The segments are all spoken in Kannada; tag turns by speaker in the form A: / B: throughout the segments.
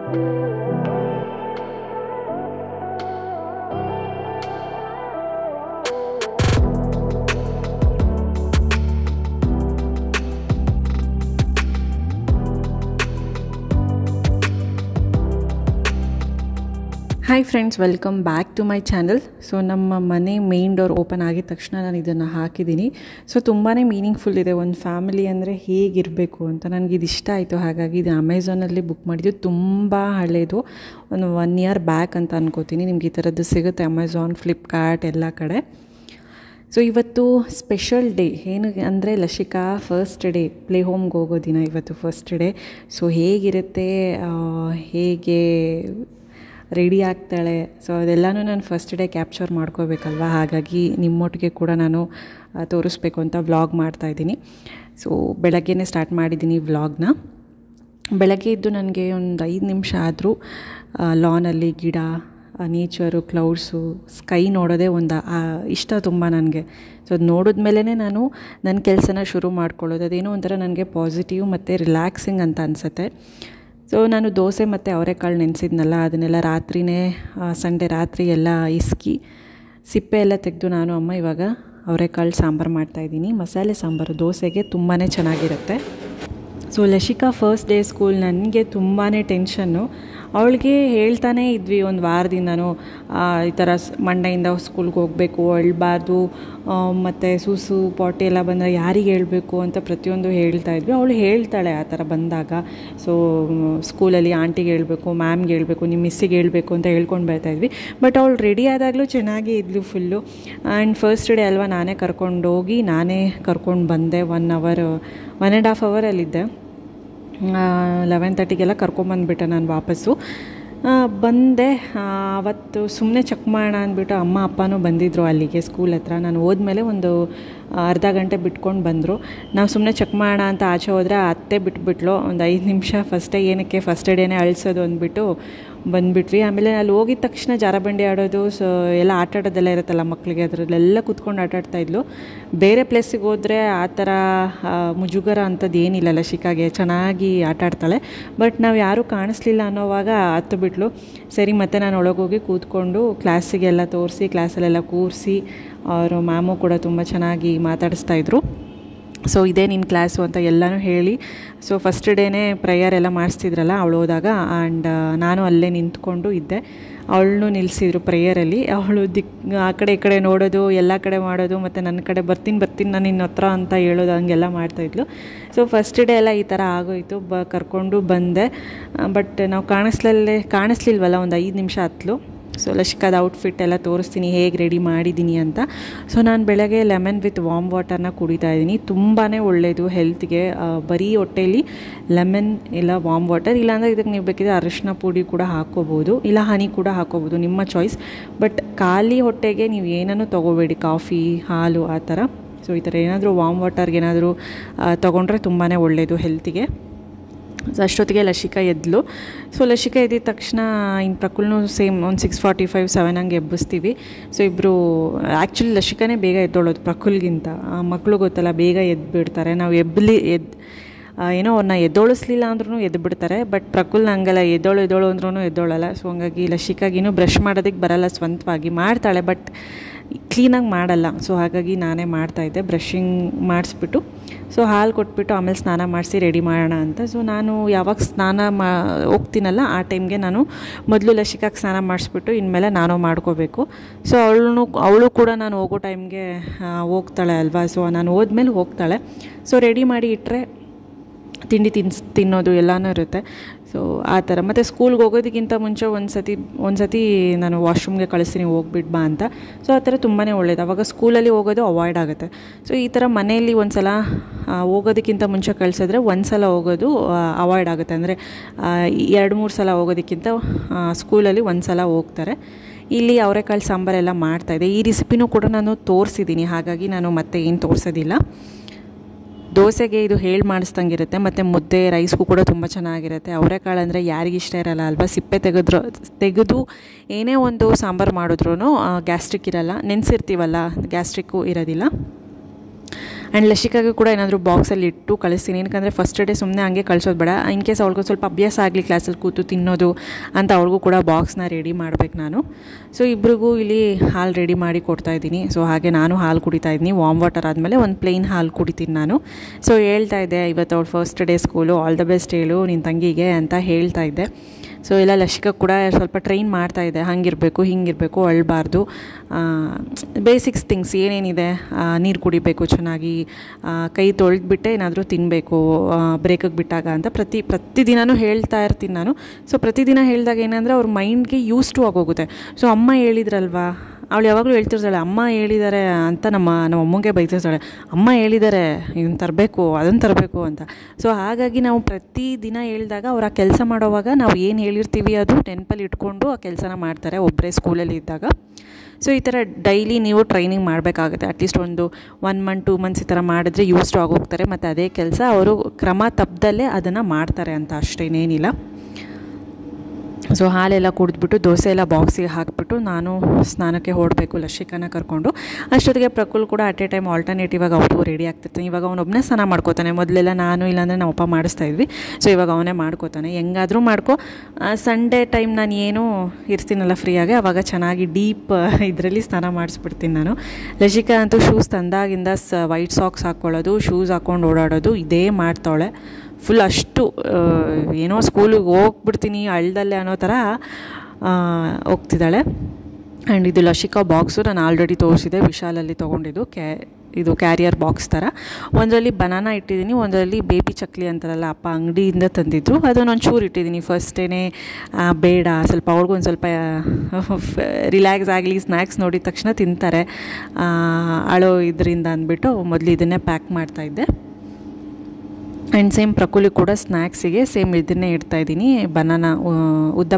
A: hi friends welcome back to my channel so ನಮ್ಮ ಮನೆ ಮೇನ್ ಡೋರ್ ಓಪನ್ ಆಗಿದ ತಕ್ಷಣ ನಾನು ಇದನ್ನು ಹಾಕಿದ್ದೀನಿ ಸೊ ತುಂಬಾ ಮೀನಿಂಗ್ಫುಲ್ ಇದೆ ಒಂದು ಫ್ಯಾಮಿಲಿ ಅಂದರೆ ಹೇಗಿರಬೇಕು ಅಂತ ನನಗೆ ಇದು ಇಷ್ಟ ಆಯಿತು ಹಾಗಾಗಿ ಇದು ಅಮೆಝಾನಲ್ಲಿ ಬುಕ್ ಮಾಡಿದ್ದು ತುಂಬ ಹಳೇದು ಒಂದು ಒನ್ ಇಯರ್ ಬ್ಯಾಕ್ ಅಂತ ಅನ್ಕೋತೀನಿ ನಿಮ್ಗೆ ಈ ಥರದ್ದು ಸಿಗುತ್ತೆ ಅಮೆಝಾನ್ ಫ್ಲಿಪ್ಕಾರ್ಟ್ ಎಲ್ಲ ಕಡೆ ಸೊ ಇವತ್ತು ಸ್ಪೆಷಲ್ ಡೇ ಏನು ಅಂದರೆ ಲಶಿಕಾ ಫಸ್ಟ್ ಡೇ ಪ್ಲೇ ಹೋಮ್ಗೆ ಹೋಗೋ ದಿನ ಇವತ್ತು ಫಸ್ಟ್ ಡೇ ಸೊ ಹೇಗಿರುತ್ತೆ ಆ, ಹೇಗೆ ರೆಡಿ ಆಗ್ತಾಳೆ ಸೊ ಅದೆಲ್ಲನೂ ನಾನು ಫಸ್ಟ್ ಡೇ ಕ್ಯಾಪ್ಚರ್ ಮಾಡ್ಕೋಬೇಕಲ್ವ ಹಾಗಾಗಿ ನಿಮ್ಮೊಟ್ಟಿಗೆ ಕೂಡ ನಾನು ಆ, ತೋರಿಸ್ಬೇಕು ಅಂತ ವ್ಲಾಗ್ ಮಾಡ್ತಾಯಿದ್ದೀನಿ ಸೊ ಬೆಳಗ್ಗೆನೇ ಸ್ಟಾರ್ಟ್ ಮಾಡಿದ್ದೀನಿ ವ್ಲಾಗ್ನ ಬೆಳಗ್ಗೆ ಇದ್ದು ನನಗೆ ಒಂದು ಐದು ನಿಮಿಷ ಆದರೂ ಲಾನಲ್ಲಿ ಗಿಡ ನೇಚರು ಕ್ಲೌಡ್ಸು ಸ್ಕೈ ನೋಡೋದೇ ಒಂದು ಆ, ಇಷ್ಟ ತುಂಬ ನನಗೆ ಸೊ ಅದು ನೋಡಿದ್ಮೇಲೆ ನಾನು ನನ್ನ ಕೆಲಸನ ಶುರು ಮಾಡ್ಕೊಳ್ಳೋದು ಅದೇನೋ ಒಂಥರ ನನಗೆ ಪಾಸಿಟಿವ್ ಮತ್ತು ರಿಲ್ಯಾಕ್ಸಿಂಗ್ ಅಂತ ಅನಿಸುತ್ತೆ ಸೊ ನಾನು ದೋಸೆ ಮತ್ತು ಅವರೆಕಾಳು ನೆನೆಸಿದ್ನಲ್ಲ ಅದನ್ನೆಲ್ಲ ರಾತ್ರಿಯೇ ಸಂಡೇ ರಾತ್ರಿ ಎಲ್ಲ ಇಸ್ಕಿ ಸಿಪ್ಪೆ ಎಲ್ಲ ತೆಗೆದು ನಾನು ಅಮ್ಮ ಇವಾಗ ಅವರೆಕಾಳು ಸಾಂಬಾರು ಮಾಡ್ತಾಯಿದ್ದೀನಿ ಮಸಾಲೆ ಸಾಂಬಾರು ದೋಸೆಗೆ ತುಂಬಾ ಚೆನ್ನಾಗಿರುತ್ತೆ so Lashika first day school ನನಗೆ ತುಂಬಾ ಟೆನ್ಷನ್ನು ಅವಳಿಗೆ ಹೇಳ್ತಾನೇ ಇದ್ವಿ ಒಂದು ವಾರದಿಂದನೂ ಆ, ಈ ಥರ ಸ್- ಮಂಡೆಯಿಂದ ಸ್ಕೂಲ್ಗೆ ಹೋಗಬೇಕು ಅಳ್ಬಾರ್ದು ಮತ್ತು ಸೂಸು ಪಾಟಿ ಎಲ್ಲ ಬಂದರೆ ಯಾರಿಗೆ ಹೇಳಬೇಕು ಅಂತ ಪ್ರತಿಯೊಂದು ಹೇಳ್ತಾ ಇದ್ವಿ ಅವಳು ಹೇಳ್ತಾಳೆ ಆ ಥರ ಬಂದಾಗ ಸೊ ಸ್ಕೂಲಲ್ಲಿ ಆಂಟಿಗೆ ಹೇಳಬೇಕು ಮ್ಯಾಮ್ಗೆ ಹೇಳಬೇಕು ನಿಮ್ಮ ಮಿಸ್ಸಿಗೆ ಹೇಳಬೇಕು ಅಂತ ಹೇಳ್ಕೊಂಡು ಬರ್ತಾ ಇದ್ವಿ ಬಟ್ ಅವಳು ರೆಡಿ ಆದಾಗಲೂ ಚೆನ್ನಾಗಿ ಇದ್ಲು ಫುಲ್ಲು ಆ್ಯಂಡ್ ಫಸ್ಟ್ ಡೇ ಅಲ್ವಾ ನಾನೇ ಕರ್ಕೊಂಡೋಗಿ ನಾನೇ ಕರ್ಕೊಂಡು ಬಂದೆ one hour one and half ಅವರಲ್ಲಿದ್ದೆ ಲೆವೆನ್ ತರ್ಟಿಗೆಲ್ಲ ಕರ್ಕೊಂಬಂದ್ಬಿಟ್ಟೆ ನಾನು ವಾಪಸ್ಸು ಆ, ಬಂದೆ ಆ, ಅವತ್ತು ಸುಮ್ಮನೆ ಚೆಕ್ ಮಾಡೋಣ ಅಂದ್ಬಿಟ್ಟು ಅಮ್ಮ ಅಪ್ಪನೂ ಬಂದಿದ್ದರು ಅಲ್ಲಿಗೆ ಸ್ಕೂಲ್ ಹತ್ರ ನಾನು ಹೋದ್ಮೇಲೆ ಒಂದು ಆ, ಅರ್ಧ ಗಂಟೆ ಬಿಟ್ಕೊಂಡು ಬಂದರು ನಾವು ಸುಮ್ಮನೆ ಚೆಕ್ ಮಾಡೋಣ ಅಂತ ಆಚೆ ಹೋದರೆ ಅತ್ತೆ ಬಿಟ್ಬಿಟ್ಲು ಒಂದು ಐದು ನಿಮಿಷ ಫಸ್ಟೇ ಏನಕ್ಕೆ ಫಸ್ಟ್ ಡೇನೇ ಅಳಿಸೋದು ಅಂದ್ಬಿಟ್ಟು ಬಂದ್ಬಿಟ್ವಿ ಆಮೇಲೆ ಅಲ್ಲಿ ಹೋಗಿದ ತಕ್ಷಣ ಜಾರಬಂಡಿ ಆಡೋದು ಸೊ ಎಲ್ಲ ಆಟ ಆಡೋದೆಲ್ಲ ಇರುತ್ತಲ್ಲ ಮಕ್ಕಳಿಗೆ ಅದರಲ್ಲೆಲ್ಲ ಕೂತ್ಕೊಂಡು ಆಟ ಆಡ್ತಾ ಇದ್ಲು ಬೇರೆ ಪ್ಲೇಸಿಗೆ ಹೋದರೆ ಆ ಥರ ಆ, ಮುಜುಗರ ಅಂಥದ್ದು ಏನಿಲ್ಲ ಲಶಿಕಾಗೆ ಚೆನ್ನಾಗಿ ಆಟ ಆಡ್ತಾಳೆ ಬಟ್ ನಾವು ಯಾರೂ ಕಾಣಿಸ್ಲಿಲ್ಲ ಅನ್ನೋವಾಗ ಹತ್ತು ಬಿಟ್ಲು ಸರಿ ಮತ್ತೆ ನಾನು ಒಳಗೋಗಿ ಕೂತ್ಕೊಂಡು ಕ್ಲಾಸಿಗೆಲ್ಲ ತೋರಿಸಿ ಕ್ಲಾಸಲ್ಲೆಲ್ಲ ಕೂರಿಸಿ ಅವರು ಮ್ಯಾಮು ಕೂಡ ತುಂಬ ಚೆನ್ನಾಗಿ ಮಾತಾಡಿಸ್ತಾ ಇದ್ರು ಸೊ ಇದೇ ನಿನ್ನ ಕ್ಲಾಸು ಅಂತ ಎಲ್ಲನೂ ಹೇಳಿ ಸೊ ಫಸ್ಟ್ ಡೇನೇ ಪ್ರೇಯರ್ ಎಲ್ಲ ಮಾಡಿಸ್ತಿದ್ರಲ್ಲ ಅವಳು ಹೋದಾಗ ಆ್ಯಂಡ್ ನಾನು ಅಲ್ಲೇ ನಿಂತ್ಕೊಂಡು ಇದ್ದೆ ಅವಳನ್ನು ನಿಲ್ಲಿಸಿದ್ರು ಪ್ರೇಯರಲ್ಲಿ ಅವಳು ದಿಕ್ ಆ ಕಡೆ ಈ ಕಡೆ ನೋಡೋದು ಎಲ್ಲ ಕಡೆ ಮಾಡೋದು ಮತ್ತು ನನ್ನ ಕಡೆ ಬರ್ತೀನಿ ಬರ್ತೀನಿ ನಾನು ನಿನ್ನ ಹತ್ರ ಅಂತ ಹೇಳೋದು ಹಂಗೆಲ್ಲ ಮಾಡ್ತಾಯಿದ್ಲು ಸೊ ಫಸ್ಟ್ ಡೇ ಎಲ್ಲ ಈ ಥರ ಆಗೋಯಿತು ಬ ಕರ್ಕೊಂಡು ಬಂದೆ ಬಟ್ ನಾವು ಕಾಣಿಸ್ಲಲ್ಲೇ ಕಾಣಿಸ್ಲಿಲ್ವಲ್ಲ ಒಂದು ಐದು ನಿಮಿಷ ಹತ್ಲು ಸೊ ಲಶಿಕಾದ ಔಟ್ಫಿಟ್ ಎಲ್ಲ ತೋರಿಸ್ತೀನಿ ಹೇಗೆ ರೆಡಿ ಮಾಡಿದ್ದೀನಿ ಅಂತ ಸೊ ನಾನು ಬೆಳಗ್ಗೆ ಲೆಮನ್ ವಿತ್ ವಾಮ್ ವಾಟರ್ನ ಕುಡಿತಾ ಇದ್ದೀನಿ ತುಂಬಾ ಒಳ್ಳೆಯದು ಹೆಲ್ತ್ಗೆ ಬರೀ ಹೊಟ್ಟೆಯಲ್ಲಿ ಲೆಮನ್ ಇಲ್ಲ ವಾಮ್ ವಾಟರ್ ಇಲ್ಲಾಂದರೆ ಇದಕ್ಕೆ ನೀವು ಬೇಕಿದ್ರೆ ಅರಿಶಿನ ಪುಡಿ ಕೂಡ ಹಾಕ್ಕೋಬೋದು ಇಲ್ಲ ಹನಿ ಕೂಡ ಹಾಕ್ಕೋಬೋದು ನಿಮ್ಮ ಚಾಯ್ಸ್ ಬಟ್ ಖಾಲಿ ಹೊಟ್ಟೆಗೆ ನೀವು ಏನನ್ನು ತೊಗೋಬೇಡಿ ಕಾಫಿ ಹಾಲು ಆ ಥರ ಸೊ ಈ ಥರ ಏನಾದರೂ ವಾಮ್ ವಾಟರ್ಗೆ ಏನಾದರೂ ತೊಗೊಂಡ್ರೆ ತುಂಬಾ ಒಳ್ಳೆಯದು ಹೆಲ್ತಿಗೆ ಸೊ ಅಷ್ಟೊತ್ತಿಗೆ ಲಶಿಕಾ ಎದ್ಲು ಸೊ ಲಶಿಕಾ ಎದ್ದಿದ ತಕ್ಷಣ ಇನ್ನು ಪ್ರಕುಲ್ನು ಸೇಮ್ ಒಂದು ಸಿಕ್ಸ್ ಫಾರ್ಟಿ ಫೈವ್ ಸೆವೆನ್ ಹಂಗೆ ಎಬ್ಬಿಸ್ತೀವಿ ಸೊ ಇಬ್ಬರು ಆ್ಯಕ್ಚುಲಿ ಲಶಿಕಾನೇ ಬೇಗ ಎದ್ದೋಳೋದು ಪ್ರಕುಲ್ಗಿಂತ ಆ ಮಕ್ಕಳು ಗೊತ್ತಲ್ಲ ಬೇಗ ಎದ್ಬಿಡ್ತಾರೆ ನಾವು ಎಬ್ಬಲಿ ಎದ್ದು ಏನೋ ಅವ್ರನ್ನ ಎದ್ದೋಳಿಸ್ಲಿಲ್ಲ ಅಂದ್ರೂ ಎದ್ದು ಬಿಡ್ತಾರೆ ಬಟ್ ಪ್ರಕುಲ್ ಹಂಗಲ್ಲ ಎದ್ದೋಳು ಎದ್ದೋಳು ಅಂದ್ರೂ ಎದ್ದೋಳಲ್ಲ ಸೊ ಹಂಗಾಗಿ ಲಶಿಕಾಗಿನೂ ಬ್ರಷ್ ಮಾಡೋದಕ್ಕೆ ಬರಲ್ಲ ಸ್ವಂತವಾಗಿ ಮಾಡ್ತಾಳೆ ಬಟ್ ಕ್ಲೀನಾಗಿ ಮಾಡಲ್ಲ ಸೊ ಹಾಗಾಗಿ ನಾನೇ ಮಾಡ್ತಾಯಿದ್ದೆ ಬ್ರಷಿಂಗ್ ಮಾಡಿಸ್ಬಿಟ್ಟು ಸೊ ಹಾಲು ಕೊಟ್ಬಿಟ್ಟು ಆಮೇಲೆ ಸ್ನಾನ ಮಾಡಿಸಿ ರೆಡಿ ಮಾಡೋಣ ಅಂತ ಸೊ ನಾನು ಯಾವಾಗ ಸ್ನಾನ ಮಾ ಹೋಗ್ತೀನಲ್ಲ ಆ ಟೈಮ್ಗೆ ನಾನು ಮೊದಲು ಲಶಿಕಾಗೆ ಸ್ನಾನ ಮಾಡಿಸ್ಬಿಟ್ಟು ಇನ್ಮೇಲೆ ನಾನು ಮಾಡ್ಕೋಬೇಕು ಸೊ ಅವಳು ಅವಳು ಕೂಡ ನಾನು ಹೋಗೋ ಟೈಮ್ಗೆ ಹೋಗ್ತಾಳೆ ಅಲ್ವಾ ಸೊ ನಾನು ಹೋದ್ಮೇಲೆ ಹೋಗ್ತಾಳೆ ಸೊ ರೆಡಿ ಮಾಡಿ ಇಟ್ಟರೆ ತಿಂಡಿ ತಿನ್ಸ್ ತಿನ್ನೋದು ಎಲ್ಲನೂ ಇರುತ್ತೆ ಸೊ ಆ ಥರ ಮತ್ತು ಸ್ಕೂಲ್ಗೆ ಹೋಗೋದಕ್ಕಿಂತ ಮುಂಚೆ ಒಂದು ಸತಿ ಒಂದು ಸತಿ ನಾನು ವಾಶ್ರೂಮ್ಗೆ ಕಳಿಸ್ತೀನಿ ಹೋಗ್ಬಿಟ್ಟು ಬಾ ಅಂತ ಸೊ ಆ ಥರ ತುಂಬಾ ಒಳ್ಳೇದು ಅವಾಗ ಸ್ಕೂಲಲ್ಲಿ ಹೋಗೋದು ಅವಾಯ್ಡ್ ಆಗುತ್ತೆ ಸೊ ಈ ಥರ ಮನೆಯಲ್ಲಿ ಒಂದು ಸಲ ಆ, ಹೋಗೋದಕ್ಕಿಂತ ಮುಂಚೆ ಕಳಿಸಿದ್ರೆ ಒಂದು ಸಲ ಹೋಗೋದು ಅವಾಯ್ಡ್ ಆಗುತ್ತೆ ಅಂದರೆ ಎರಡು ಮೂರು ಸಲ ಹೋಗೋದಕ್ಕಿಂತ ಆ, ಸ್ಕೂಲಲ್ಲಿ ಒಂದು ಸಲ ಹೋಗ್ತಾರೆ ಇಲ್ಲಿ ಅವರೆಕಾಳು ಸಾಂಬಾರೆಲ್ಲ ಮಾಡ್ತಾಯಿದ್ದೆ ಈ ರೆಸಿಪಿನೂ ಕೂಡ ನಾನು ತೋರಿಸಿದ್ದೀನಿ ಹಾಗಾಗಿ ನಾನು ಮತ್ತೆ ಏನು ತೋರಿಸೋದಿಲ್ಲ ದೋಸೆಗೆ ಇದು ಹೇಳಿ ಮಾಡಿಸ್ದಂಗಿರುತ್ತೆ ಮತ್ತು ಮುದ್ದೆ ರೈಸ್ಗೂ ಕೂಡ ತುಂಬ ಚೆನ್ನಾಗಿರುತ್ತೆ ಅವರೆಕಾಳು ಅಂದರೆ ಯಾರಿಗೆ ಇಷ್ಟ ಇರಲ್ಲ ಅಲ್ವಾ ಸಿಪ್ಪೆ ತೆಗೆದ್ರು ತೆಗೆದು ಏನೇ ಒಂದು ಸಾಂಬಾರು ಮಾಡಿದ್ರೂ ಗ್ಯಾಸ್ಟ್ರಿಕ್ ಇರಲ್ಲ ನೆನೆಸಿರ್ತೀವಲ್ಲ ಗ್ಯಾಸ್ಟ್ರಿಕ್ಕು ಇರೋದಿಲ್ಲ ಆ್ಯಂಡ್ ಲಶಿಕಾಗೆ ಕೂಡ ಏನಾದರೂ ಬಾಕ್ಸಲ್ಲಿ ಇಟ್ಟು ಕಳಿಸ್ತೀನಿ ಏನಕ್ಕಂದರೆ ಫಸ್ಟ್ ಡೇ ಸುಮ್ಮನೆ ಹಂಗೆ ಕಳಿಸೋದು ಬೇಡ ಇನ್ ಕೇಸ್ ಅವ್ಳಿಗೂ ಸ್ವಲ್ಪ ಅಭ್ಯಾಸ ಆಗಲಿ ಕ್ಲಾಸಲ್ಲಿ ಕೂತು ತಿನ್ನೋದು ಅಂತ ಅವ್ಳಿಗೂ ಕೂಡ ಬಾಕ್ಸ್ನ ರೆಡಿ ಮಾಡಬೇಕು ನಾನು ಸೊ ಇಬ್ರಿಗೂ ಇಲ್ಲಿ ಹಾಲು ರೆಡಿ ಮಾಡಿ ಕೊಡ್ತಾ ಇದ್ದೀನಿ ಸೊ ಹಾಗೆ ನಾನು ಹಾಲು ಕುಡಿತಾ ಇದ್ದೀನಿ ವಾಮ್ ವಾಟರ್ ಆದಮೇಲೆ ಒಂದು ಪ್ಲೇನ್ ಹಾಲು ಕುಡಿತೀನಿ ನಾನು ಸೊ ಹೇಳ್ತಾ ಇದ್ದೆ ಇವತ್ತು ಅವ್ಳು first day school all the best ಹೇಳು ನಿನ್ನ ತಂಗಿಗೆ ಅಂತ ಹೇಳ್ತಾ ಇದ್ದೆ ಸೊ ಎಲ್ಲ ಲಶಿಕ ಕೂಡ ಸ್ವಲ್ಪ ಟ್ರೈನ್ ಮಾಡ್ತಾ ಇದೆ ಹಂಗಿರಬೇಕು ಹಿಂಗಿರಬೇಕು ಅಳಬಾರ್ದು ಬೇಸಿಕ್ಸ್ ಥಿಂಗ್ಸ್ ಏನೇನಿದೆ ನೀರು ಕುಡಿಬೇಕು ಚೆನ್ನಾಗಿ ಕೈ ತೊಳೆದ್ಬಿಟ್ಟೆ ಏನಾದರೂ ತಿನ್ನಬೇಕು ಬ್ರೇಕಿಗೆ ಬಿಟ್ಟಾಗ ಅಂತ ಪ್ರತಿ ಪ್ರತಿದಿನವೂ ಹೇಳ್ತಾ ಇರ್ತೀನಿ ನಾನು ಸೊ ಪ್ರತಿದಿನ ಹೇಳಿದಾಗ ಏನಂದರೆ ಅವ್ರ ಮೈಂಡ್ಗೆ ಯೂಸ್ ಟು ಆಗೋಗುತ್ತೆ ಸೊ ಅಮ್ಮ ಹೇಳಿದ್ರಲ್ವಾ ಅವಳು ಯಾವಾಗಲೂ ಹೇಳ್ತಿರ್ತಾಳೆ ಅಮ್ಮ ಹೇಳಿದ್ದಾರೆ ಅಂತ ನಮ್ಮ ನಮ್ಮ ಅಮ್ಮಂಗೆ ಬೈತಿರ್ತಾಳೆ ಅಮ್ಮ ಹೇಳಿದ್ದಾರೆ ಇದನ್ನು ತರಬೇಕು ಅದನ್ನು ತರಬೇಕು ಅಂತ ಸೊ ಹಾಗಾಗಿ ನಾವು ಪ್ರತಿ ದಿನ ಹೇಳಿದಾಗ ಅವ್ರು ಆ ಕೆಲಸ ಮಾಡೋವಾಗ ನಾವು ಏನು ಹೇಳಿರ್ತೀವಿ ಅದು ನೆನಪಲ್ಲಿ ಇಟ್ಕೊಂಡು ಆ ಕೆಲಸನ ಮಾಡ್ತಾರೆ ಒಬ್ಬರೇ ಸ್ಕೂಲಲ್ಲಿ ಇದ್ದಾಗ ಸೊ ಈ ಥರ ಡೈಲಿ ನೀವು ಟ್ರೈನಿಂಗ್ ಮಾಡಬೇಕಾಗುತ್ತೆ ಅಟ್ಲೀಸ್ಟ್ ಒಂದು ಒನ್ ಮಂತ್ ಟೂ ಮಂತ್ಸ್ ಈ ಥರ ಮಾಡಿದ್ರೆ ಯೂಸ್ಡ್ ಆಗೋಗ್ತಾರೆ ಮತ್ತು ಅದೇ ಕೆಲಸ ಅವರು ಕ್ರಮ ತಪ್ಪದಲ್ಲೇ ಅದನ್ನು ಮಾಡ್ತಾರೆ ಅಂತ ಅಷ್ಟೇನೇನಿಲ್ಲ ಸೊ ಹಾಲೆಲ್ಲ ಕುಡಿದ್ಬಿಟ್ಟು ದೋಸೆ ಎಲ್ಲ ಬಾಕ್ಸಿಗೆ ಹಾಕಿಬಿಟ್ಟು ನಾನು ಸ್ನಾನಕ್ಕೆ ಹೊರಡಬೇಕು ಲಶಿಕನ ಕರ್ಕೊಂಡು ಅಷ್ಟೊತ್ತಿಗೆ ಪ್ರಕುಲ್ ಕೂಡ ಅಟ್ ಎ ಟೈಮ್ ಆಲ್ಟರ್ನೇಟಿವ್ ಆಗಿ ಅವನು ರೆಡಿ ಆಗ್ತಿರ್ತಾನೆ ಇವಾಗ ಅವನೊಬ್ಬನೇ ಸ್ನಾನ ಮಾಡ್ಕೋತಾನೆ ಮೊದಲೆಲ್ಲ ನಾನು ಇಲ್ಲಾಂದರೆ ನಮ್ಮ ಅಪ್ಪ ಮಾಡಿಸ್ತಾ ಇದ್ವಿ ಸೊ ಇವಾಗ ಅವನೇ ಮಾಡ್ಕೋತಾನೆ ಹೆಂಗಾದರೂ ಮಾಡ್ಕೊ ಸಂಡೇ ಟೈಮ್ ನಾನು ಏನೂ ಇರ್ತೀನಲ್ಲ ಫ್ರೀಯಾಗಿ ಆವಾಗ ಚೆನ್ನಾಗಿ ಡೀಪ್ ಇದರಲ್ಲಿ ಸ್ನಾನ ಮಾಡಿಸ್ಬಿಡ್ತೀನಿ ನಾನು ಲಶಿಕಾ ಅಂತೂ ಶೂಸ್ ತಂದಾಗಿಂದ ಸ ವೈಟ್ ಸಾಕ್ಸ್ ಹಾಕ್ಕೊಳ್ಳೋದು ಶೂಸ್ ಹಾಕ್ಕೊಂಡು ಓಡಾಡೋದು ಇದೇ ಮಾಡ್ತಾವಳೆ ಫುಲ್ ಅಷ್ಟು ಏನೋ ಸ್ಕೂಲಿಗೆ ಹೋಗ್ಬಿಡ್ತೀನಿ ಅಳ್ದಲ್ಲೇ ಅನ್ನೋ ಥರ ಹೋಗ್ತಿದ್ದಾಳೆ ಆ್ಯಂಡ್ ಇದು ಲಶಿಕಾ ಬಾಕ್ಸು ನಾನು ಆಲ್ರೆಡಿ ತೋರಿಸಿದೆ ವಿಶಾಲಲ್ಲಿ ತೊಗೊಂಡಿದ್ದು ಕ್ಯಾ ಇದು ಕ್ಯಾರಿಯರ್ ಬಾಕ್ಸ್ ಥರ ಒಂದರಲ್ಲಿ ಬನಾನಾ ಇಟ್ಟಿದ್ದೀನಿ ಒಂದರಲ್ಲಿ ಬೇಬಿ ಚಕ್ಲಿ ಅಂತಾರಲ್ಲ ಅಪ್ಪ ಅಂಗಡಿಯಿಂದ ತಂದಿದ್ರು ಅದನ್ನು ಒಂಚೂರು ಇಟ್ಟಿದ್ದೀನಿ ಫಸ್ಟೇ ಬೇಡ ಸ್ವಲ್ಪ ಅವ್ರಿಗೂ ಒಂದು ಸ್ವಲ್ಪ ರಿಲ್ಯಾಕ್ಸ್ ಆಗಲಿ ಸ್ನ್ಯಾಕ್ಸ್ ನೋಡಿದ ತಕ್ಷಣ ತಿಂತಾರೆ ಅಳೋ ಇದರಿಂದ ಅಂದ್ಬಿಟ್ಟು ಮೊದಲು ಇದನ್ನೇ ಪ್ಯಾಕ್ ಮಾಡ್ತಾಯಿದ್ದೆ ಆ್ಯಂಡ್ ಸೇಮ್ ಪ್ರಕುಲಿ ಕೂಡ ಸ್ನ್ಯಾಕ್ಸಿಗೆ ಸೇಮ್ ಇದನ್ನೇ ಇಡ್ತಾಯಿದ್ದೀನಿ ಬನಾನ ಉದ್ದ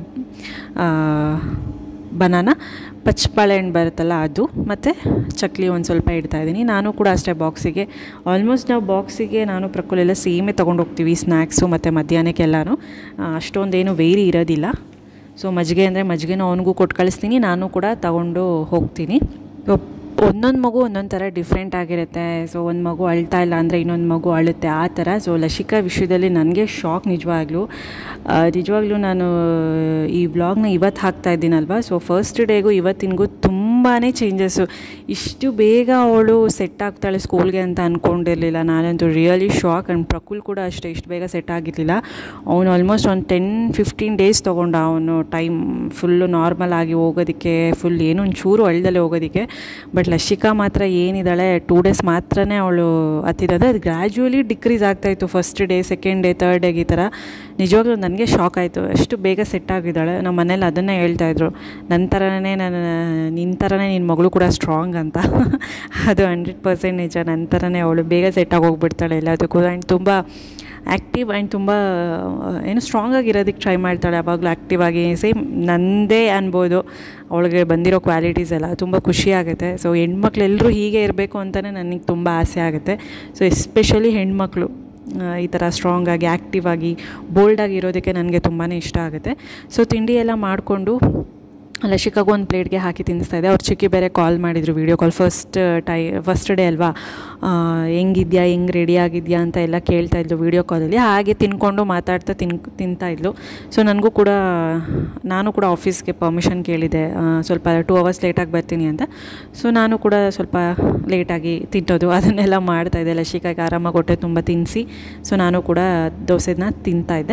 A: ಬನಾನ ಪಚ್ಚಬಾಳೆಹಣ್ಣು ಬರುತ್ತಲ್ಲ ಅದು ಮತ್ತು ಚಕ್ಲಿ ಒಂದು ಸ್ವಲ್ಪ ಇಡ್ತಾಯಿದ್ದೀನಿ ನಾನು ಕೂಡ ಅಷ್ಟೇ ಬಾಕ್ಸಿಗೆ ಆಲ್ಮೋಸ್ಟ್ ನಾವು ಬಾಕ್ಸಿಗೆ ನಾನು ಪ್ರಕುಲೆಲ್ಲ ಸೇಮೇ ತೊಗೊಂಡು ಹೋಗ್ತೀವಿ ಸ್ನ್ಯಾಕ್ಸು ಮತ್ತು ಮಧ್ಯಾಹ್ನಕ್ಕೆಲ್ಲನೂ ಅಷ್ಟೊಂದೇನು ವೇರಿ ಇರೋದಿಲ್ಲ ಸೊ ಮಜ್ಜಿಗೆ ಅಂದರೆ ಮಜ್ಜಿಗೆನೂ ಅವನಿಗೂ ಕೊಟ್ಟು ಕಳಿಸ್ತೀನಿ ನಾನು ಕೂಡ ತಗೊಂಡು ಹೋಗ್ತೀನಿ ಸೊ ಒಂದೊಂದು ಮಗು ಒಂದೊಂದು ಥರ ಡಿಫ್ರೆಂಟ್ ಆಗಿರುತ್ತೆ ಸೊ ಒಂದು ಮಗು ಅಳ್ತಾ ಇಲ್ಲ ಅಂದರೆ ಇನ್ನೊಂದು ಮಗು ಅಳುತ್ತೆ ಆ ಥರ ಸೊ ಲಶಿಕಾ ವಿಷಯದಲ್ಲಿ ನನಗೆ ಶಾಕ್ ನಿಜವಾಗ್ಲೂ ನಿಜವಾಗ್ಲೂ ನಾನು ಈ ವ್ಲಾಗ್ನ ಇವತ್ತು ಹಾಕ್ತಾ ಇದ್ದೀನಲ್ವ ಸೊ ಫಸ್ಟ್ ಡೇಗೂ ಇವತ್ತಿನಗೂ ತುಂಬಾ ಚೇಂಜಸ್ಸು ಇಷ್ಟು ಬೇಗ ಅವಳು ಸೆಟ್ ಆಗ್ತಾಳೆ ಸ್ಕೂಲ್ಗೆ ಅಂತ ಅಂದ್ಕೊಂಡಿರಲಿಲ್ಲ ನಾನಂತೂ ರಿಯಲಿ ಶಾಕ್ ಆ್ಯಂಡ್ ಪ್ರಕುಲ್ ಕೂಡ ಅಷ್ಟೇ ಇಷ್ಟು ಬೇಗ ಸೆಟ್ ಆಗಿರಲಿಲ್ಲ ಅವನು ಆಲ್ಮೋಸ್ಟ್ ಒಂದು ಟೆನ್ ಫಿಫ್ಟೀನ್ ಡೇಸ್ ತೊಗೊಂಡ ಅವನು ಟೈಮ್ ಫುಲ್ಲು ನಾರ್ಮಲ್ ಆಗಿ ಹೋಗೋದಕ್ಕೆ ಫುಲ್ ಏನೋ ಒಂದು ಚೂರು ಅಳ್ದಲ್ಲೇ ಹೋಗೋದಕ್ಕೆ ಬಟ್ ಲಶಿಕಾ ಮಾತ್ರ ಏನಿದ್ದಾಳೆ ಟೂ ಡೇಸ್ ಮಾತ್ರನೇ ಅವಳು ಹತ್ತಿರೋದು ಅದು ಗ್ರ್ಯಾಜುವಲಿ ಡಿಕ್ರೀಸ್ ಆಗ್ತಾಯಿತ್ತು first day second day third ಡೇಗೆ ಈ ಥರ ನಿಜವಾಗ್ಲೂ ನನಗೆ ಶಾಕ್ ಆಯಿತು ಎಷ್ಟು ಬೇಗ ಸೆಟ್ ಆಗಿದ್ದಾಳೆ ನಮ್ಮ ಮನೇಲಿ ಅದನ್ನೇ ಹೇಳ್ತಾಯಿದ್ರು ನನ್ನ ಥರನೇ ನಾನು ನಿನ್ನ ಥರನೇ ನಿನ್ನ ಮಗಳು ಕೂಡ ಸ್ಟ್ರಾಂಗ್ ಅಂತ ಅದು ಹಂಡ್ರೆಡ್ ಪರ್ಸೆಂಟ್ ನಿಜ ನನ್ನ ಥರನೇ ಅವಳು ಬೇಗ ಸೆಟ್ ಆಗಿ ಹೋಗ್ಬಿಡ್ತಾಳೆ ಎಲ್ಲದಕ್ಕೂ ಆ್ಯಂಡ್ ತುಂಬ ಆ್ಯಕ್ಟಿವ್ ಆ್ಯಂಡ್ ತುಂಬ ಏನು ಸ್ಟ್ರಾಂಗ್ ಆಗಿರೋದಕ್ಕೆ ಟ್ರೈ ಮಾಡ್ತಾಳೆ ಯಾವಾಗಲೂ ಆ್ಯಕ್ಟಿವ್ ಆಗಿ ಸೇಮ್ ನಂದೇ ಅನ್ಬೋದು ಅವಳಿಗೆ ಬಂದಿರೋ ಕ್ವಾಲಿಟೀಸ್ ಎಲ್ಲ ತುಂಬ ಖುಷಿ ಆಗುತ್ತೆ ಸೊ ಹೆಣ್ಮಕ್ಳು ಎಲ್ಲರೂ ಹೀಗೆ ಇರಬೇಕು ಅಂತಲೇ ನನಗೆ ತುಂಬ ಆಸೆ ಆಗುತ್ತೆ ಸೊ ಎಸ್ಪೆಷಲಿ ಹೆಣ್ಮಕ್ಳು ಈ ಥರ ಸ್ಟ್ರಾಂಗ್ ಆಗಿ ಆ್ಯಕ್ಟಿವ್ ಆಗಿ ಬೋಲ್ಡಾಗಿ ಇರೋದಕ್ಕೆ ನನಗೆ ತುಂಬಾ ಇಷ್ಟ ಆಗುತ್ತೆ ಸೊ ತಿಂಡಿ ಎಲ್ಲ ಮಾಡಿಕೊಂಡು ಲಶಿಕಾಗೂ ಒಂದು ಪ್ಲೇಟ್ಗೆ ಹಾಕಿ ತಿನ್ನಿಸ್ತಾ ಇದೆ ಅವ್ರು ಚಿಕ್ಕಿ ಬೇರೆ ಕಾಲ್ ಮಾಡಿದರು ವೀಡಿಯೋ ಕಾಲ್ ಫಸ್ಟ್ ಟೈ ಫಸ್ಟ್ ಡೇ ಅಲ್ವಾ ಹೆಂಗಿದ್ಯಾ ಹೆಂಗೆ ರೆಡಿ ಆಗಿದೆಯಾ ಅಂತ ಎಲ್ಲ ಕೇಳ್ತಾ ಇದ್ಲು ವೀಡಿಯೋ ಕಾಲಲ್ಲಿ ಹಾಗೆ ತಿನ್ಕೊಂಡು ಮಾತಾಡ್ತಾ ತಿನ್ ತಿಂತಾಯಿದ್ಲು ಸೊ ನನಗೂ ಕೂಡ ನಾನು ಕೂಡ ಆಫೀಸ್ಗೆ ಪರ್ಮಿಷನ್ ಕೇಳಿದೆ ಸ್ವಲ್ಪ ಟೂ ಅವರ್ಸ್ ಲೇಟಾಗಿ ಬರ್ತೀನಿ ಅಂತ ಸೊ ನಾನು ಕೂಡ ಸ್ವಲ್ಪ ಲೇಟಾಗಿ ತಿನ್ನೋದು ಅದನ್ನೆಲ್ಲ ಮಾಡ್ತಾಯಿದ್ದೆ ಲಶಿಕಾಗೆ ಆರಾಮಾಗಿ ಹೊಟ್ಟೆ ತುಂಬ ತಿನ್ನಿಸಿ ಸೊ ನಾನು ಕೂಡ ದೋಸೆನ ತಿಂತಾಯಿದ್ದೆ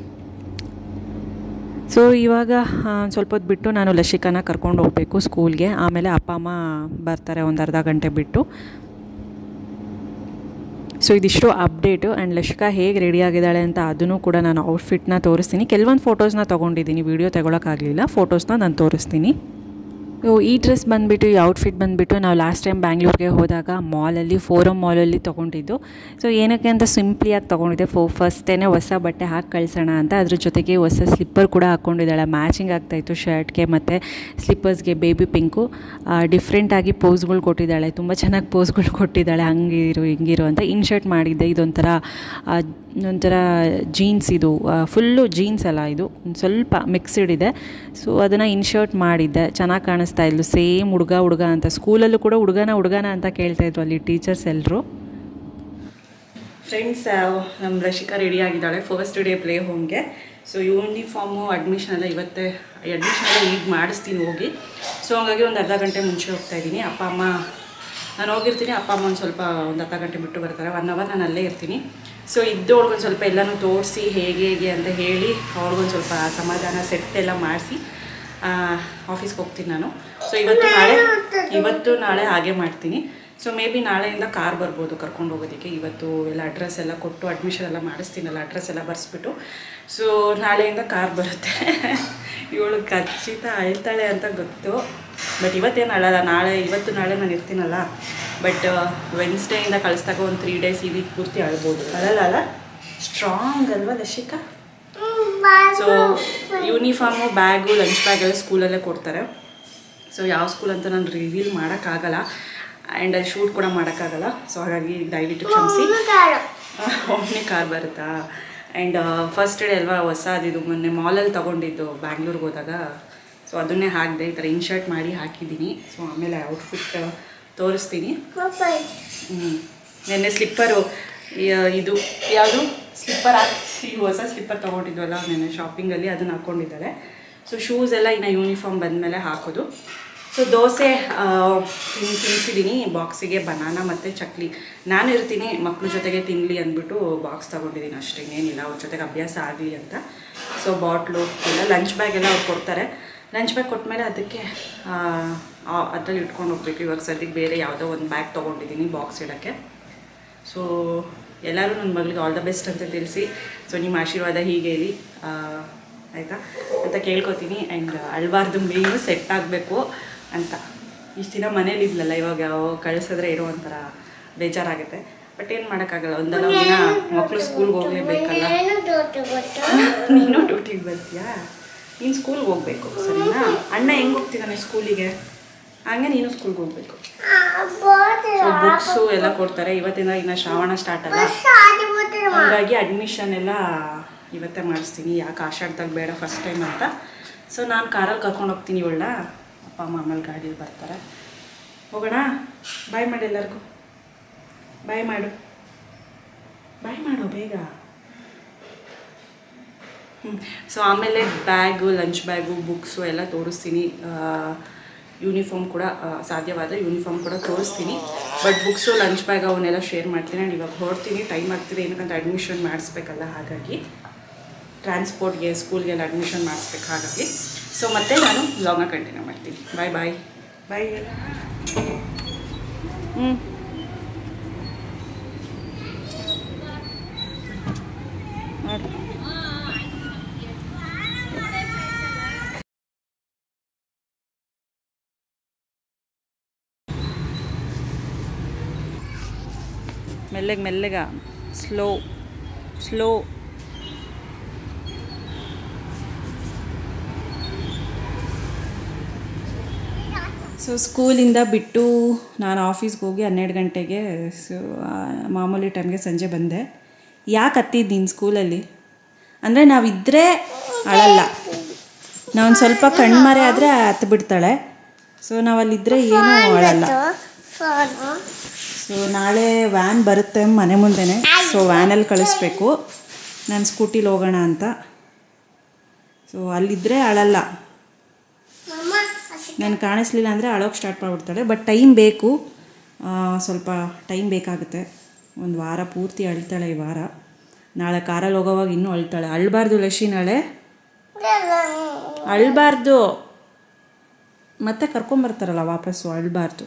A: ಸೊ ಇವಾಗ ಸ್ವಲ್ಪ ಹೊತ್ತು ಬಿಟ್ಟು ನಾನು ಲಶಿಕಾನ ಕರ್ಕೊಂಡು ಹೋಗಬೇಕು ಸ್ಕೂಲ್ಗೆ ಆಮೇಲೆ ಅಪ್ಪ ಅಮ್ಮ ಬರ್ತಾರೆ ಒಂದು ಅರ್ಧ ಗಂಟೆ ಬಿಟ್ಟು ಸೊ ಇದಿಷ್ಟು ಅಪ್ಡೇಟು ಆ್ಯಂಡ್ ಲಶಿಕಾ ಹೇಗೆ ರೆಡಿ ಆಗಿದ್ದಾಳೆ ಅಂತ ಅದನ್ನು ಕೂಡ ನಾನು ಔಟ್ಫಿಟ್ನ ತೋರಿಸ್ತೀನಿ ಕೆಲವೊಂದು ಫೋಟೋಸ್ನ ತೊಗೊಂಡಿದ್ದೀನಿ ವೀಡಿಯೋ ತಗೊಳಕ್ಕಾಗಲಿಲ್ಲ ಫೋಟೋಸ್ನ ನಾನು ತೋರಿಸ್ತೀನಿ ಈ ಡ್ರೆಸ್ ಬಂದುಬಿಟ್ಟು ಈ ಔಟ್ಫಿಟ್ ಬಂದುಬಿಟ್ಟು ನಾವು ಲಾಸ್ಟ್ ಟೈಮ್ ಬ್ಯಾಂಗ್ಳೂರಿಗೆ ಹೋದಾಗ ಮಾಲಲ್ಲಿ ಫೋರಮ್ ಮಾಲಲ್ಲಿ ತೊಗೊಂಡಿದ್ದು ಸೊ ಏನಕ್ಕೆ ಅಂತ ಸಿಂಪ್ಲಿಯಾಗಿ ತೊಗೊಂಡಿದ್ದೆ ಫೋ ಫಸ್ಟೇ ಹೊಸ ಬಟ್ಟೆ ಹಾಕಿ ಕಳಿಸೋಣ ಅಂತ ಅದ್ರ ಜೊತೆಗೆ ಹೊಸ ಸ್ಲಿಪ್ಪರ್ ಕೂಡ ಹಾಕ್ಕೊಂಡಿದ್ದಾಳೆ ಮ್ಯಾಚಿಂಗ್ ಆಗ್ತಾಯಿತ್ತು ಶರ್ಟ್ಗೆ ಮತ್ತು ಸ್ಲಿಪ್ಪರ್ಸ್ಗೆ ಬೇಬಿ ಪಿಂಕು ಡಿಫ್ರೆಂಟಾಗಿ ಪೋಸ್ಗಳು ಕೊಟ್ಟಿದ್ದಾಳೆ ತುಂಬ ಚೆನ್ನಾಗಿ ಪೋಸ್ಗಳು ಕೊಟ್ಟಿದ್ದಾಳೆ ಹಂಗಿರು ಹಿಂಗಿರು ಅಂತ ಇನ್ಶರ್ಟ್ ಮಾಡಿದ್ದೆ ಇದೊಂಥರ ಒಂಥರ ಜೀನ್ಸ್ ಇದು ಫುಲ್ಲು ಜೀನ್ಸ್ ಅಲ್ಲ ಇದು ಒಂದು ಸ್ವಲ್ಪ ಮಿಕ್ಸ್ಡ್ ಇದೆ ಸೊ ಅದನ್ನು ಇನ್ಶರ್ಟ್ ಮಾಡಿದ್ದೆ ಚೆನ್ನಾಗಿ ಕಾಣಿಸ್ತಾ ಇದ್ಲು ಸೇಮ್ ಹುಡುಗ ಹುಡುಗ ಅಂತ ಸ್ಕೂಲಲ್ಲೂ ಕೂಡ ಹುಡುಗನ ಹುಡುಗನ ಅಂತ ಕೇಳ್ತಾಯಿದ್ರು ಅಲ್ಲಿ ಟೀಚರ್ಸ್ ಎಲ್ಲರೂ ಫ್ರೆಂಡ್ಸ್ ನಮ್ಮ ರಶಿಕಾ ರೆಡಿ ಆಗಿದ್ದಾಳೆ ಫಸ್ಟ್ ಡೇ ಪ್ಲೇ ಹೋಮ್ಗೆ ಸೊ ಯೂನಿಫಾರ್ಮು ಅಡ್ಮಿಷನ್ ಎಲ್ಲ ಇವತ್ತೇ ಅಡ್ಮಿಷನ್ ಎಲ್ಲ ಈಗ ಮಾಡಿಸ್ತೀನಿ ಹೋಗಿ ಸೊ ಹಂಗಾಗಿ ಒಂದು ಅರ್ಧ ಗಂಟೆ ಮುಂಚೆ ಹೋಗ್ತಾ ಇದ್ದೀನಿ ಅಪ್ಪ ಅಮ್ಮ ನಾನು ಹೋಗಿರ್ತೀನಿ ಅಪ್ಪ ಅಮ್ಮ ಒಂದು ಸ್ವಲ್ಪ ಒಂದು ಅರ್ಧ ಗಂಟೆ ಬಿಟ್ಟು ಬರ್ತಾರೆ ಒನ್ ಅವರ್ ನಾನು ಅಲ್ಲೇ ಇರ್ತೀನಿ ಸೊ ಇದ್ದವಳಿಗೊಂದು ಸ್ವಲ್ಪ ಎಲ್ಲನೂ ತೋರಿಸಿ ಹೇಗೆ ಹೇಗೆ ಅಂತ ಹೇಳಿ ಅವ್ಳಿಗೊಂದು ಸ್ವಲ್ಪ ಸಮಾಧಾನ ಸೆಟ್ ಎಲ್ಲ ಮಾಡಿಸಿ ಆಫೀಸ್ಗೆ ಹೋಗ್ತೀನಿ ನಾನು ಸೊ ಇವತ್ತು ನಾಳೆ ಇವತ್ತು ನಾಳೆ ಹಾಗೆ ಮಾಡ್ತೀನಿ ಸೊ ಮೇ ಬಿ ನಾಳೆಯಿಂದ ಕಾರ್ ಬರ್ಬೋದು ಕರ್ಕೊಂಡು ಹೋಗೋದಕ್ಕೆ ಇವತ್ತು ಎಲ್ಲ ಅಡ್ರೆಸ್ ಎಲ್ಲ ಕೊಟ್ಟು ಅಡ್ಮಿಷನ್ ಎಲ್ಲ ಮಾಡಿಸ್ತೀನಲ್ಲ ಅಡ್ರೆಸ್ ಎಲ್ಲ ಬರೆಸ್ಬಿಟ್ಟು ಸೊ ನಾಳೆಯಿಂದ ಕಾರ್ ಬರುತ್ತೆ ಇವಳು ಖಚಿತ ಅಳ್ತಾಳೆ ಅಂತ ಗೊತ್ತು ಬಟ್ ಇವತ್ತೇನು ಅಳಲ್ಲ ನಾಳೆ ಇವತ್ತು ನಾಳೆ ನಾನು ಇರ್ತೀನಲ್ಲ ಬಟ್ ವೆನ್ಸ್ಡೇಯಿಂದ ಕಳಿಸ್ದಾಗ ಒಂದು ತ್ರೀ ಡೇಸ್ ಈ ವೀಕ್ ಪೂರ್ತಿ ಅಳ್ಬೋದು ಅಳಲ್ಲ ಅಲ್ಲ ಸ್ಟ್ರಾಂಗ್ ಅಲ್ವಾ Dashika so uniform bag lunch bag ಎಲ್ಲ ಸ್ಕೂಲಲ್ಲೇ ಕೊಡ್ತಾರೆ ಸೊ ಯಾವ ಸ್ಕೂಲ್ ಅಂತ ನಾನು ರಿವೀಲ್ ಮಾಡೋಕ್ಕಾಗಲ್ಲ ಆ್ಯಂಡ್ ಅಲ್ಲಿ ಶೂಟ್ ಕೂಡ ಮಾಡೋಕ್ಕಾಗಲ್ಲ ಸೊ ಹಾಗಾಗಿ ದಯವಿಟ್ಟು ಕ್ಷಮಿಸಿ ಒಮ್ಮೆ ಕಾರ್ ಬರುತ್ತಾ ಆ್ಯಂಡ್ ಫಸ್ಟ್ ಡೇ ಅಲ್ವಾ ಹೊಸದಿದು ಮೊನ್ನೆ ಮಾಲಲ್ಲಿ ತೊಗೊಂಡಿದ್ದು ಬ್ಯಾಂಗ್ಳೂರ್ಗೆ ಹೋದಾಗ ಸೊ ಅದನ್ನೇ ಹಾಕಿದೆ ಈ ಥರ ಇನ್ಶರ್ಟ್ ಮಾಡಿ ಹಾಕಿದ್ದೀನಿ ಸೊ ಆಮೇಲೆ ಔಟ್ಫಿಟ್ ತೋರಿಸ್ತೀನಿ ಹ್ಞೂ ನೆನ್ನೆ ಸ್ಲಿಪ್ಪರು ಇದು ಯಾವುದು ಸ್ಲಿಪ್ಪರ್ ಹಾಕಿ ಹೊಸ ಸ್ಲಿಪ್ಪರ್ ತೊಗೊಂಡಿದ್ವಲ್ಲ ನೆನ್ನೆ ಶಾಪಿಂಗಲ್ಲಿ ಅದನ್ನು ಹಾಕ್ಕೊಂಡಿದ್ದಾಳೆ ಸೊ ಶೂಸ್ ಎಲ್ಲ ಇನ್ನು ಯೂನಿಫಾರ್ಮ್ ಬಂದಮೇಲೆ ಹಾಕೋದು ಸೊ ದೋಸೆ ಆ, ತಿನ್ ತಿನ್ನಿಸಿದ್ದೀನಿ ಬಾಕ್ಸಿಗೆ ಬನಾನ ಮತ್ತು ಚಕ್ಲಿ ನಾನು ಇರ್ತೀನಿ ಮಕ್ಳ ಜೊತೆಗೆ ತಿನ್ನಲಿ ಅಂದ್ಬಿಟ್ಟು ಬಾಕ್ಸ್ ತೊಗೊಂಡಿದ್ದೀನಿ ಅಷ್ಟೇ ಇನ್ನೇನಿಲ್ಲ ಅವ್ರ ಜೊತೆಗೆ ಅಭ್ಯಾಸ ಆಗಲಿ ಅಂತ ಸೊ ಬಾಟ್ಲು ಎಲ್ಲ ಲಂಚ್ ಬ್ಯಾಗ್ ಎಲ್ಲ ಅವ್ರು ಕೊಡ್ತಾರೆ ಲಂಚ್ ಬ್ಯಾಗ್ ಕೊಟ್ಮೇಲೆ ಅದಕ್ಕೆ ಅದರಲ್ಲಿ ಇಟ್ಕೊಂಡು ಹೋಗ್ಬೇಕು ಇವಾಗ ಸದ್ಯಕ್ಕೆ ಬೇರೆ ಯಾವುದೋ ಒಂದು ಬ್ಯಾಗ್ ತೊಗೊಂಡಿದ್ದೀನಿ ಬಾಕ್ಸ್ ಇಡೋಕ್ಕೆ ಸೊ ಎಲ್ಲರೂ ನನ್ನ ಮಗಳಿಗೆ ಆಲ್ ದ ಬೆಸ್ಟ್ ಅಂತ ತಿಳಿಸಿ ಸೊ ನಿಮ್ಮ ಆಶೀರ್ವಾದ ಹೀಗೆ ಇರಲಿ ಆಯಿತಾ ಅಂತ ಕೇಳ್ಕೊತೀನಿ ಆ್ಯಂಡ್ ಅಳ್ಬಾರ್ದು ಮೇನು ಸೆಟ್ ಆಗಬೇಕು ಅಂತ ಇಷ್ಟು ದಿನ ಮನೇಲಿ ಇದ್ಲಲ್ಲ ಇವಾಗ ಕಳಿಸಿದ್ರೆ ಇರೋ ಒಂಥರ ಬೇಜಾರಾಗುತ್ತೆ ಬಟ್ ಏನು ಮಾಡೋಕ್ಕಾಗಲ್ಲ ಒಂದಲ್ಲ ಒಂದು ದಿನ ಮಕ್ಕಳು ಸ್ಕೂಲ್ಗೆ ಹೋಗಲೇಬೇಕಲ್ಲ ನೀನು ಡ್ಯೂಟಿಗೆ ಬರ್ತೀಯಾ ನೀನು ಸ್ಕೂಲ್ಗೆ ಹೋಗ್ಬೇಕು ಸರಿನಾ ಅಣ್ಣ ಹೆಂಗೆ ಹೋಗ್ತಿದ್ದಾನೆ ಸ್ಕೂಲಿಗೆ ಹಂಗೆ ನೀನು ಸ್ಕೂಲ್ಗೆ ಹೋಗ್ಬೇಕು ಸೊ ಬುಕ್ಸು ಎಲ್ಲ ಕೊಡ್ತಾರೆ ಇವತ್ತಿಂದ ಇನ್ನು ಶ್ರಾವಣ ಸ್ಟಾರ್ಟ್ ಅಲ್ಲ ಹಾಗಾಗಿ ಅಡ್ಮಿಷನ್ ಎಲ್ಲ ಇವತ್ತೇ ಮಾಡಿಸ್ತೀನಿ ಯಾಕೆ ಆಷಾಢದಾಗ ಬೇಡ ಫಸ್ಟ್ ಟೈಮ್ ಅಂತ ಸೊ ನಾನು ಕಾರಲ್ಲಿ ಕರ್ಕೊಂಡು ಹೋಗ್ತೀನಿ ಇವಳ ಅಪ್ಪ ಅಮ್ಮ ಆಮೇಲೆ ಗಾಡೀಲಿ ಬರ್ತಾರೆ ಹೋಗೋಣ ಬಾಯ್ ಮಾಡಿ ಎಲ್ಲರಿಗೂ ಬಾಯ್ ಮಾಡು ಬಾಯ್ ಮಾಡು ಬೇಗ ಸೊ ಆಮೇಲೆ ಬ್ಯಾಗು ಲಂಚ್ ಬ್ಯಾಗು ಬುಕ್ಸು ಎಲ್ಲ ತೋರಿಸ್ತೀನಿ ಯೂನಿಫಾರ್ಮ್ ಕೂಡ ಆ, ಸಾಧ್ಯವಾದರೆ ಯೂನಿಫಾರ್ಮ್ ಕೂಡ ತೋರಿಸ್ತೀನಿ ಬಟ್ ಬುಕ್ಸು ಲಂಚ್ ಬ್ಯಾಗ್ ಅವನ್ನೆಲ್ಲ ಶೇರ್ ಮಾಡ್ತೀನಿ ಆ್ಯಂಡ್ ಇವಾಗ ಹೊರಡ್ತೀನಿ ಟೈಮ್ ಆಗ್ತಿದೆ ಏನಕ್ಕಂತ ಅಡ್ಮಿಷನ್ ಮಾಡಿಸ್ಬೇಕಲ್ಲ ಹಾಗಾಗಿ ಟ್ರಾನ್ಸ್ಪೋರ್ಟ್ಗೆ ಸ್ಕೂಲ್ಗೆಲ್ಲ ಅಡ್ಮಿಷನ್ ಮಾಡಿಸ್ಬೇಕು ಹಾಗಾಗಿ ಸೊ ಮತ್ತೆ ನಾನು ಲಾಂಗ ಕಂಟಿನ್ಯೂ ಮಾಡ್ತೀನಿ ಬಾಯ್ ಬಾಯ್ ಬಾಯ್ ಹ್ಞೂ ಮಾಡಿ ಮೆಲ್ಲಗೆ ಮೆಲ್ಲಗ ಸ್ಲೋ ಸ್ಲೋ ಸೊ ಸ್ಕೂಲಿಂದ ಬಿಟ್ಟು ನಾನು ಆಫೀಸ್ಗೆ ಹೋಗಿ ಹನ್ನೆರಡು ಗಂಟೆಗೆ ಸೊ ಮಾಮೂಲಿ ಟೈಮ್ಗೆ ಸಂಜೆ ಬಂದೆ ಯಾಕೆ ಹತ್ತಿದ್ದು ನೀನು ಸ್ಕೂಲಲ್ಲಿ ಅಂದರೆ ನಾವಿದ್ದರೆ ಅಳಲ್ಲ ನಾವೊಂದು ಸ್ವಲ್ಪ ಕಣ್ಮರೆ ಆದರೆ ಹತ್ತು ಬಿಡ್ತಾಳೆ ಸೊ ನಾವಲ್ಲಿದ್ದರೆ ಏನೂ ಅಳಲ್ಲ ಸೊ ನಾಳೆ ವ್ಯಾನ್ ಬರುತ್ತೆ ಮನೆ ಮುಂದೆನೆ ಸೊ ವ್ಯಾನಲ್ಲಿ ಕಳಿಸ್ಬೇಕು ನಾನು ಸ್ಕೂಟಿಲಿ ಹೋಗೋಣ ಅಂತ ಸೊ ಅಲ್ಲಿದ್ದರೆ ಅಳಲ್ಲ ನಾನು ಕಾಣಿಸ್ಲಿಲ್ಲ ಅಂದರೆ ಅಳೋಕ್ಕೆ ಸ್ಟಾರ್ಟ್ ಮಾಡಿಬಿಡ್ತಾಳೆ ಬಟ್ ಟೈಮ್ ಬೇಕು ಆ, ಸ್ವಲ್ಪ ಟೈಮ್ ಬೇಕಾಗುತ್ತೆ ಒಂದು ವಾರ ಪೂರ್ತಿ ಅಳ್ತಾಳೆ ಈ ವಾರ ನಾಳೆ ಕಾರಲ್ಲಿ ಹೋಗೋವಾಗ ಇನ್ನೂ ಅಳ್ತಾಳೆ ಅಳ್ಬಾರ್ದು ಲಶಿ ನಾಳೆ ಅಳ್ಬಾರ್ದು ಮತ್ತೆ ಕರ್ಕೊಂಬರ್ತಾರಲ್ಲ ವಾಪಸ್ಸು ಅಳ್ಬಾರ್ದು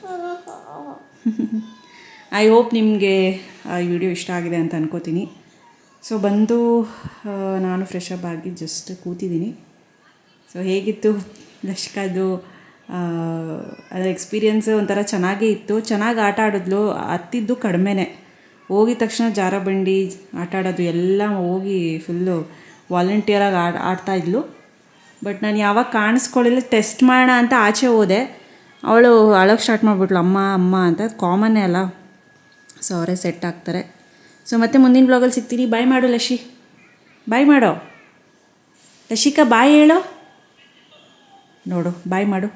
A: ಐ ಹೋಪ್ ನಿಮಗೆ ಈ ವಿಡಿಯೋ ಇಷ್ಟ ಆಗಿದೆ ಅಂತ ಅನ್ಕೋತೀನಿ ಸೊ ಬಂದು ಆ, ನಾನು ಫ್ರೆಶ್ ಅಪ್ ಆಗಿ ಜಸ್ಟ್ ಕೂತಿದ್ದೀನಿ ಸೊ ಹೇಗಿತ್ತು ಲಶ್ಕದು ಅದರ ಎಕ್ಸ್ಪೀರಿಯನ್ಸ್ ಒಂಥರ ಚೆನ್ನಾಗೇ ಇತ್ತು ಚೆನ್ನಾಗಿ ಆಟ ಆಡಿದ್ಲು ಹತ್ತಿದ್ದು ಕಡಿಮೆನೇ ಹೋಗಿದ ತಕ್ಷಣ ಜಾರ ಬಂಡಿ ಆಟ ಆಡೋದು ಎಲ್ಲ ಹೋಗಿ ಫುಲ್ಲು ವಾಲಂಟಿಯರಾಗಿ ಆಡ್ ಆಡ್ತಾ ಇದ್ಲು ಬಟ್ ನಾನು ಯಾವಾಗ ಕಾಣಿಸ್ಕೊಳ್ಳಿಲ್ಲ ಟೆಸ್ಟ್ ಮಾಡೋಣ ಅಂತ ಆಚೆ ಹೋದೆ ಅವಳು ಅಳೋಕ್ಕೆ ಸ್ಟಾರ್ಟ್ ಮಾಡಿಬಿಟ್ಲು ಅಮ್ಮ ಅಮ್ಮ ಅಂತ ಕಾಮನ್ನೇ ಅಲ್ಲ ಸೊ ಅವರೇ ಸೆಟ್ ಆಗ್ತಾರೆ ಸೊ ಮತ್ತೆ ಮುಂದಿನ ಬ್ಲಾಗಲ್ಲಿ ಸಿಗ್ತೀನಿ ಬಾಯ್ ಮಾಡು ಲಶಿ ಬಾಯ್ ಮಾಡೋ ಲಶಿಕಾ ಬಾಯ್ ಹೇಳೋ ನೋಡು ಬಾಯ್ ಮಾಡು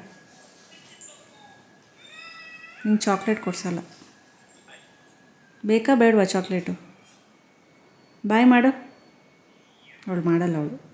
A: ನಿಂಗೆ ಚಾಕ್ಲೇಟ್ ಕೊಡ್ಸಲ್ಲ ಬೇಕಾ ಬೇಡವಾ ಚಾಕ್ಲೇಟು ಬಾಯ್ ಮಾಡು ಅವಳು ಮಾಡಲ್ಲ ಅವಳು